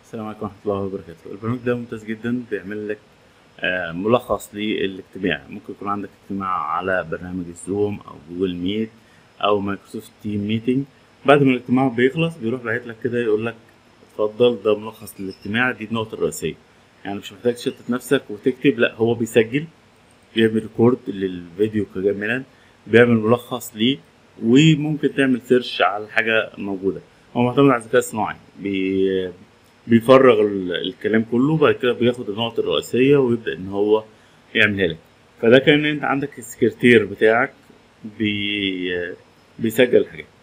السلام عليكم ورحمة الله وبركاته البرنامج ده ممتاز جدا بيعمل لك آه، ملخص للاجتماع ممكن يكون عندك اجتماع على برنامج الزوم او جوجل ميت او مايكروسوفت تيم ميتنج بعد ما الاجتماع بيخلص بيروح باعت لك كده يقول لك اتفضل ده ملخص للاجتماع دي النقطة الرئيسية يعني مش محتاج تشتت نفسك وتكتب لا هو بيسجل بيعمل ريكورد للفيديو كاملا بيعمل ملخص ليه وممكن تعمل سيرش على حاجة موجودة هو معتمد على الذكاء الصناعي بي بيفرغ ال- الكلام كله وبعد كده بياخد النقط الرئيسية ويبدأ إن هو يعملها لك فده كان أنت عندك السكرتير بتاعك بي بيسجل الحاجات